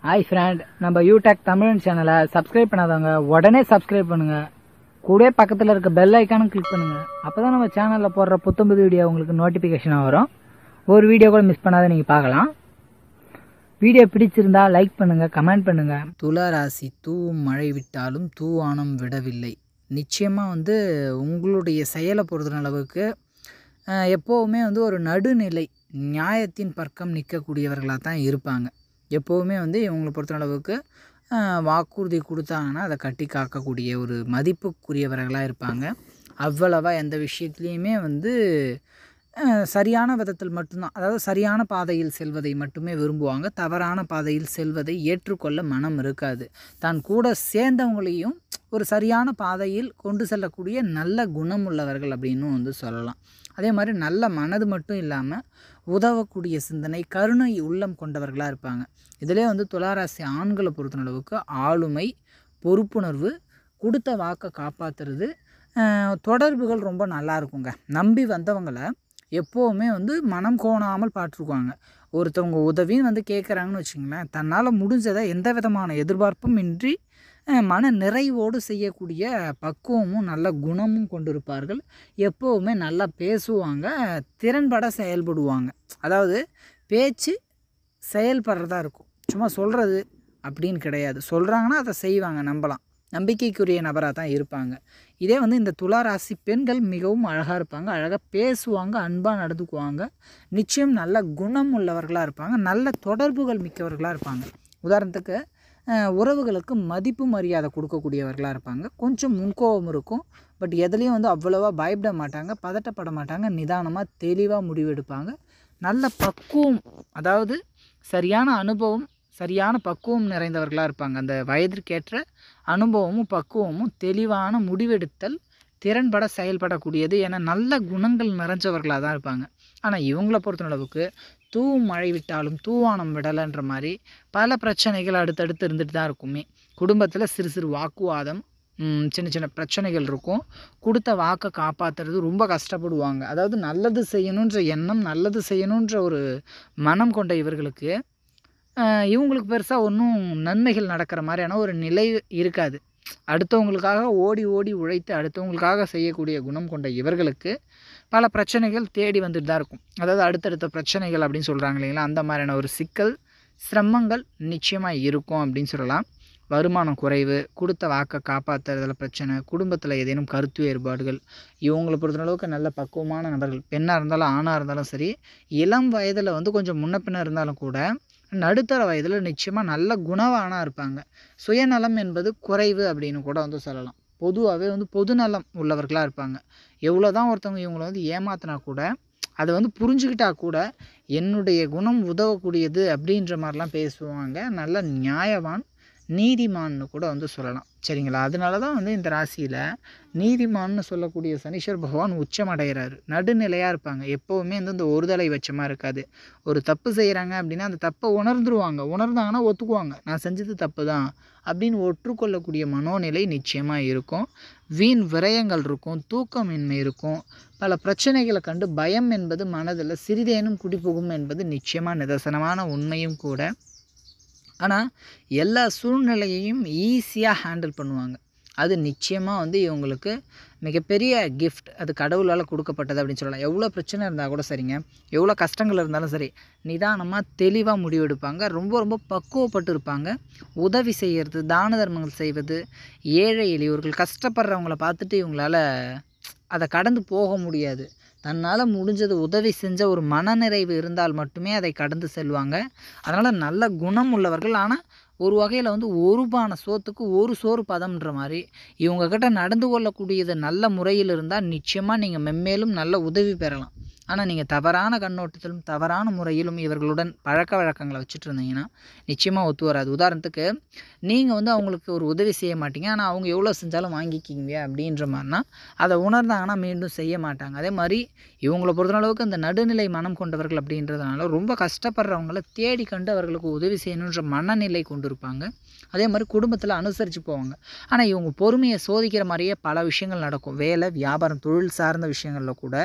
hi friend நம்ம யூடெக் தமிழ் சேனலை subscribe பண்ணாதவங்க உடனே சப்ஸ்கிரைப் பண்ணுங்க கூடவே பக்கத்தில் இருக்க பெல் ஐக்கானும் கிளிக் பண்ணுங்க அப்பதான் நம்ம சேனலில் போடுற புத்தம்புது வீடியோ உங்களுக்கு நோட்டிஃபிகேஷனாக வரும் ஒரு வீடியோ கூட மிஸ் பண்ணாத நீங்கள் பார்க்கலாம் வீடியோ பிடிச்சிருந்தா லைக் பண்ணுங்க கமெண்ட் பண்ணுங்க துலா ராசி தூவும் மழை விட்டாலும் தூவானம் விடவில்லை நிச்சயமாக வந்து உங்களுடைய செயலை பொறுத்த அளவுக்கு அஹ், எப்போவுமே வந்து ஒரு நடுநிலை நியாயத்தின் பக்கம் நிற்கக்கூடியவர்களாக தான் இருப்பாங்க எப்போவுமே வந்து இவங்களை பொறுத்த அளவுக்கு அஹ், வாக்குறுதி கொடுத்தாங்கன்னா அதை கட்டி காக்கக்கூடிய ஒரு மதிப்புக்குரியவர்களாக இருப்பாங்க அவ்வளவா எந்த விஷயத்துலேயுமே வந்து அஹ், சரியான விதத்தில் மட்டும்தான் அதாவது சரியான பாதையில் செல்வதை மட்டுமே விரும்புவாங்க தவறான பாதையில் செல்வதை ஏற்றுக்கொள்ள மனம் இருக்காது தான் கூட சேர்ந்தவங்களையும் ஒரு சரியான பாதையில் கொண்டு செல்லக்கூடிய நல்ல குணம் உள்ளவர்கள் அப்படின்னு வந்து சொல்லலாம் அதே மாதிரி நல்ல மனது மட்டும் இல்லாமல் உதவக்கூடிய சிந்தனை கருணை உள்ளம் கொண்டவர்களாக இருப்பாங்க இதிலே வந்து துளாராசி ஆண்களை பொறுத்தளவுக்கு ஆளுமை பொறுப்புணர்வு கொடுத்த வாக்கை காப்பாற்றுறது தொடர்புகள் ரொம்ப நல்லா இருக்குங்க நம்பி வந்தவங்களை எப்போவுமே வந்து மனம் கோணாமல் பார்த்துருக்குவாங்க ஒருத்தவங்க உதவின்னு வந்து கேட்குறாங்கன்னு வச்சுங்களேன் தன்னால் முடிஞ்சதை எந்த விதமான எதிர்பார்ப்பும் இன்றி அஹ், மன நிறைவோடு செய்யக்கூடிய பக்குவமும் நல்ல குணமும் கொண்டிருப்பார்கள் எப்போவுமே நல்லா பேசுவாங்க திறன்பட செயல்படுவாங்க அதாவது பேச்சு செயல்படுறதா இருக்கும் சும்மா சொல்கிறது அப்படின்னு கிடையாது சொல்கிறாங்கன்னா அதை செய்வாங்க நம்பலாம் நம்பிக்கைக்குரிய நபராக தான் இருப்பாங்க இதே வந்து இந்த துலா ராசி பெண்கள் மிகவும் அழகாக இருப்பாங்க அழகாக பேசுவாங்க அன்பாக நடந்துக்குவாங்க நிச்சயம் நல்ல குணம் உள்ளவர்களாக இருப்பாங்க நல்ல தொடர்புகள் மிக்கவர்களாக இருப்பாங்க உதாரணத்துக்கு அஹ், உறவுகளுக்கு மதிப்பு மரியாதை கொடுக்கக்கூடியவர்களாக இருப்பாங்க கொஞ்சம் முன்கோபம் இருக்கும் பட் எதுலேயும் வந்து அவ்வளோவா பயப்பட மாட்டாங்க பதட்டப்பட மாட்டாங்க நிதானமாக தெளிவாக முடிவெடுப்பாங்க நல்ல பக்குவம் அதாவது சரியான அனுபவம் சரியான பக்குவம் நிறைந்தவர்களாக இருப்பாங்க அந்த வயதிற்கேற்ற அனுபவமும் பக்குவமும் தெளிவான முடிவெடுத்தல் திறன்பட செயல்படக்கூடியது என நல்ல குணங்கள் நிறைஞ்சவர்களாக தான் இருப்பாங்க ஆனால் இவங்கள பொறுத்தளவுக்கு தூவும் மழை விட்டாலும் தூவானம் விடலைன்ற மாதிரி பல பிரச்சனைகள் அடுத்தடுத்து இருந்துட்டு தான் இருக்குமே குடும்பத்தில் சிறு சிறு வாக்குவாதம் ம், சின்ன சின்ன பிரச்சனைகள் இருக்கும் கொடுத்த வாக்கை காப்பாற்றுறது ரொம்ப கஷ்டப்படுவாங்க அதாவது நல்லது செய்யணுன்ற எண்ணம் நல்லது செய்யணுன்ற ஒரு மனம் கொண்ட இவர்களுக்கு ஆஹ், இவங்களுக்கு பெருசாக ஒன்றும் நன்மைகள் நடக்கிற மாதிரியான ஒரு நிலை இருக்காது அடுத்தவங்களுக்காக ஓடி ஓடி உழைத்து அடுத்தவங்களுக்காக செய்யக்கூடிய குணம் கொண்ட இவர்களுக்கு பல பிரச்சனைகள் தேடி வந்துட்டு தான் இருக்கும் அதாவது அடுத்தடுத்த பிரச்சனைகள் அப்படின்னு சொல்கிறாங்க இல்லைங்களா அந்த மாதிரியான ஒரு சிக்கல் சிரமங்கள் நிச்சயமாக இருக்கும் அப்படின்னு சொல்லலாம் வருமானம் குறைவு கொடுத்த வாக்கை காப்பாற்றுறதுல பிரச்சனை குடும்பத்தில் ஏதேனும் கருத்து வேறுபாடுகள் இவங்களை பொறுத்தளவுக்கு நல்ல பக்குவமான நபர்கள் பெண்ணாக இருந்தாலும் ஆணாக இருந்தாலும் சரி இளம் வயதில் வந்து கொஞ்சம் முன்ன பின்ன இருந்தாலும் கூட நடுத்தர வயதில் நிச்சயமாக நல்ல குணவானாக இருப்பாங்க சுயநலம் என்பது குறைவு அப்படின்னு கூட வந்து சொல்லலாம் பொதுவாகவே வந்து பொதுநலம் உள்ளவர்களாக இருப்பாங்க எவ்வளோ தான் ஒருத்தவங்க இவங்களை வந்து ஏமாத்தினா கூட அதை வந்து புரிஞ்சுக்கிட்டா கூட என்னுடைய குணம் உதவக்கூடியது அப்படின்ற மாதிரிலாம் பேசுவாங்க நல்ல நியாயவான் நீதிமான்னு கூட வந்து சொல்லலாம் சரிங்களா அதனால தான் வந்து இந்த ராசியில் நீதிமான்னு சொல்லக்கூடிய சனீஸ்வர் பகவான் உச்சமடைகிறாரு நடுநிலையாக இருப்பாங்க எப்போவுமே வந்து இந்த ஒருதலை வச்சமாக இருக்காது ஒரு தப்பு செய்கிறாங்க அப்படின்னா அந்த தப்பை உணர்ந்துருவாங்க உணர்ந்தாங்கன்னா ஒத்துக்குவாங்க நான் செஞ்சது தப்பு தான் அப்படின்னு ஒற்றுக்கொள்ளக்கூடிய மனோநிலை நிச்சயமாக இருக்கும் வீண் விரயங்கள் இருக்கும் தூக்கமின்மை இருக்கும் பல பிரச்சனைகளை கண்டு பயம் என்பது மனதில் சிறிதேனும் குடிபுகும் என்பது நிச்சயமாக நிதர்சனமான உண்மையும் கூட ஆனால் எல்லா சூழ்நிலையையும் ஈஸியாக ஹேண்டில் பண்ணுவாங்க அது நிச்சயமாக வந்து இவங்களுக்கு மிகப்பெரிய கிஃப்ட் அது கடவுளால் கொடுக்கப்பட்டது அப்படின்னு சொல்லலாம் எவ்வளோ பிரச்சனை இருந்தால் கூட சரிங்க எவ்வளோ கஷ்டங்கள் இருந்தாலும் சரி நிதானமாக தெளிவாக முடிவெடுப்பாங்க ரொம்ப ரொம்ப பக்குவப்பட்டு இருப்பாங்க உதவி செய்கிறது தான தர்மங்கள் செய்வது ஏழை எளியோர்கள் கஷ்டப்படுறவங்கள பார்த்துட்டு இவங்களால அதை கடந்து போக முடியாது தன்னால் முடிஞ்சது உதவி செஞ்ச ஒரு மனநிறைவு இருந்தால் மட்டுமே அதை கடந்து செல்வாங்க அதனால் நல்ல குணம் உள்ளவர்கள் ஆனால் ஒரு வகையில் வந்து ஒரு பானை சோத்துக்கு ஒரு சோறு பதம்ன்ற மாதிரி இவங்கக்கிட்ட நடந்து கொள்ளக்கூடியது நல்ல முறையில் இருந்தால் நிச்சயமாக நீங்கள் மென்மேலும் நல்ல உதவி பெறலாம் ஆனால் நீங்கள் தவறான கண்ணோட்டத்திலும் தவறான முறையிலும் இவர்களுடன் பழக்க வழக்கங்களை வச்சுட்டு இருந்தீங்கன்னா நிச்சயமாக ஒத்து வராது உதாரணத்துக்கு நீங்கள் வந்து அவங்களுக்கு ஒரு உதவி செய்ய மாட்டீங்க ஆனால் அவங்க எவ்வளோ செஞ்சாலும் வாங்கிக்கிங்க அப்படின்ற மாதிரினா அதை உணர்ந்தாங்கன்னா மீண்டும் செய்ய மாட்டாங்க அதே மாதிரி இவங்களை பொறுத்தளவுக்கு அந்த நடுநிலை மனம் கொண்டவர்கள் அப்படின்றதுனால ரொம்ப கஷ்டப்படுறவங்கள தேடி கண்டு அவர்களுக்கு உதவி செய்யணுன்ற மனநிலை கொண்டு இருப்பாங்க அதே மாதிரி குடும்பத்தில் அனுசரித்து போவாங்க ஆனால் இவங்க பொறுமையை சோதிக்கிற மாதிரியே பல விஷயங்கள் நடக்கும் வேலை வியாபாரம் தொழில் சார்ந்த விஷயங்களில் கூட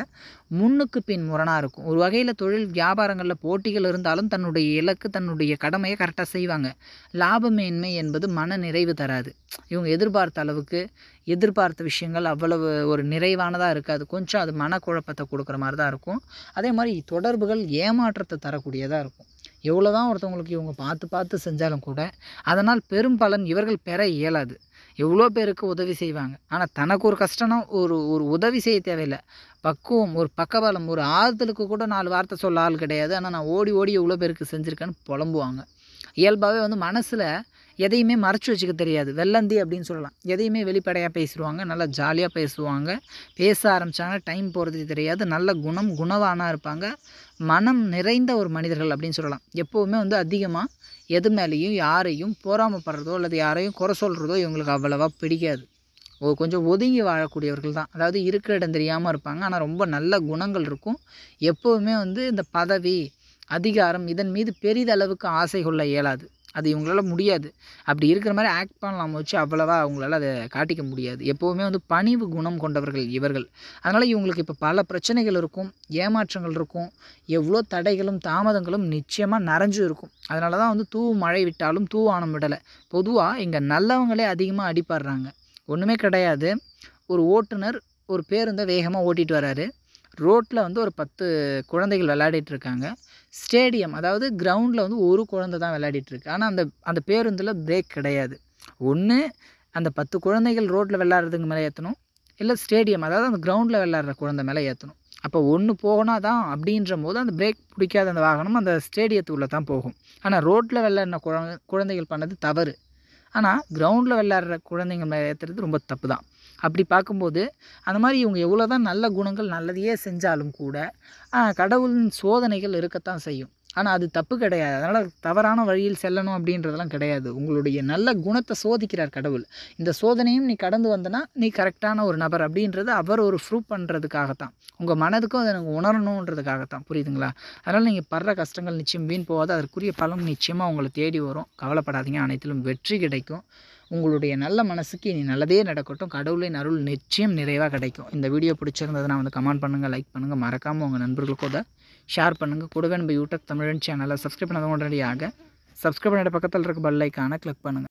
முன்னுக்கு பின் முரணாக இருக்கும் ஒரு வகையில் தொழில் வியாபாரங்களில் போட்டிகள் இருந்தாலும் தன்னுடைய இலக்கு தன்னுடைய கடமையை கரெக்டாக செய்வாங்க லாபமேன்மை என்பது மன நிறைவு தராது இவங்க எதிர்பார்த்த அளவுக்கு எதிர்பார்த்த விஷயங்கள் அவ்வளவு ஒரு நிறைவானதாக இருக்காது கொஞ்சம் அது மனக்குழப்பத்தை கொடுக்குற மாதிரி தான் இருக்கும் அதே மாதிரி தொடர்புகள் ஏமாற்றத்தை தரக்கூடியதாக இருக்கும் எவ்வளோ தான் ஒருத்தவங்களுக்கு இவங்க பார்த்து பார்த்து செஞ்சாலும் கூட அதனால் பெரும் பலன் இவர்கள் பெற இயலாது எவ்வளோ பேருக்கு உதவி செய்வாங்க ஆனால் தனக்கு ஒரு கஷ்டம்னா ஒரு ஒரு உதவி செய்ய தேவையில்லை பக்குவம் ஒரு பக்கபலம் ஒரு ஆறுதலுக்கு கூட நாலு வார்த்தை சொல்ல ஆள் கிடையாது ஆனால் நான் ஓடி ஓடி எவ்வளோ பேருக்கு செஞ்சுருக்கேன்னு புலம்புவாங்க இயல்பாகவே வந்து மனசில் எதையுமே மறைச்சி வச்சுக்க தெரியாது வெள்ளந்தி அப்படின்னு சொல்லலாம் எதையுமே வெளிப்படையாக பேசிடுவாங்க நல்லா ஜாலியாக பேசுவாங்க பேச ஆரம்பித்தாங்கன்னா டைம் போகிறது தெரியாது நல்ல குணம் குணவானாக இருப்பாங்க மனம் நிறைந்த ஒரு மனிதர்கள் அப்படின்னு சொல்லலாம் எப்போவுமே வந்து அதிகமாக எது மேலேயும் யாரையும் பொறாமப்படுறதோ அல்லது யாரையும் குறை சொல்கிறதோ இவங்களுக்கு அவ்வளவா பிடிக்காது ஓ கொஞ்சம் ஒதுங்கி வாழக்கூடியவர்கள் தான் அதாவது இருக்கிற இடம் தெரியாமல் இருப்பாங்க ஆனால் ரொம்ப நல்ல குணங்கள் இருக்கும் எப்போவுமே வந்து இந்த பதவி அதிகாரம் இதன் மீது பெரிதளவுக்கு ஆசை கொள்ள இயலாது அது இவங்களால முடியாது அப்படி இருக்கிற மாதிரி ஆக்ட் பண்ணலாம் வச்சு அவ்வளவா அவங்களால அதை காட்டிக்க முடியாது எப்போவுமே வந்து பணிவு குணம் கொண்டவர்கள் இவர்கள் அதனால் இவங்களுக்கு இப்போ பல பிரச்சனைகள் இருக்கும் ஏமாற்றங்கள் இருக்கும் எவ்வளோ தடைகளும் தாமதங்களும் நிச்சயமாக நிறைஞ்சு இருக்கும் அதனால தான் வந்து தூ மழை விட்டாலும் தூவானம் விடலை பொதுவாக இங்கே நல்லவங்களே அதிகமாக அடிப்படுறாங்க ஒன்றுமே கிடையாது ஒரு ஓட்டுநர் ஒரு பேருந்தை வேகமாக ஓட்டிகிட்டு வராரு ரோட்டில் வந்து ஒரு பத்து குழந்தைகள் விளையாடிட்டு இருக்காங்க ஸ்டேடியம் அதாவது கிரவுண்டில் வந்து ஒரு குழந்தை தான் விளையாடிட்டு இருக்கு ஆனால் அந்த அந்த பேருந்தில் பிரேக் கிடையாது ஒன்று அந்த பத்து குழந்தைகள் ரோட்டில் விளையாடுறதுக்கு மேலே ஏற்றணும் இல்லை ஸ்டேடியம் அதாவது அந்த கிரவுண்டில் விளையாடுற குழந்தை மேலே ஏற்றணும் அப்போ ஒன்று போகனா தான் அப்படின்ற போது அந்த பிரேக் பிடிக்காத அந்த வாகனம் அந்த ஸ்டேடியத்துக்குள்ளே தான் போகும் ஆனால் ரோட்டில் விளையாடின குழந்தை குழந்தைகள் பண்ணது தவறு ஆனால் கிரவுண்டில் விளையாடுற குழந்தைங்க மேலே ஏற்றுறது ரொம்ப தப்பு தான் அப்படி பார்க்கும்போது அந்த மாதிரி இவங்க எவ்வளோ தான் நல்ல குணங்கள் நல்லதையே செஞ்சாலும் கூட ஆஹ், கடவுளின் சோதனைகள் இருக்கத்தான் செய்யும் ஆனால் அது தப்பு கிடையாது அதனால் தவறான வழியில் செல்லணும் அப்படின்றதெல்லாம் கிடையாது உங்களுடைய நல்ல குணத்தை சோதிக்கிறார் கடவுள் இந்த சோதனையும் நீ கடந்து வந்தனா நீ கரெக்டான ஒரு நபர் அப்படின்றது அவர் ஒரு ப்ரூவ் பண்ணுறதுக்காகத்தான் உங்கள் மனதுக்கும் அதை எனக்கு உணரணுன்றதுக்காகத்தான் புரியுதுங்களா அதனால் நீங்கள் படுற கஷ்டங்கள் நிச்சயம் வீண் போகாது அதற்குரிய பலன் நிச்சயமாக உங்களை தேடி வரும் கவலைப்படாதீங்க அனைத்திலும் வெற்றி கிடைக்கும் உங்களுடைய நல்ல மனசுக்கு இனி நல்லதே நடக்கட்டும் கடவுளின் அருள் நிச்சயம் நிறைவாக கிடைக்கும் இந்த வீடியோ பிடிச்சிருந்ததுன்னா வந்து கமெண்ட் பண்ணுங்கள் லைக் பண்ணுங்கள் மறக்காமல் உங்கள் நண்பர்களுக்கும் அதை ஷேர் பண்ணுங்கள் கூடவே நம்ம யூடியூப் தமிழன் சேனலை சப்ஸ்கிரைப் பண்ணாத உடனடியாக சப்ஸ்கிரைப் பண்ணிட்ட பக்கத்தில் இருக்க பெல் ஐக்கானை கிளிக் பண்ணுங்கள்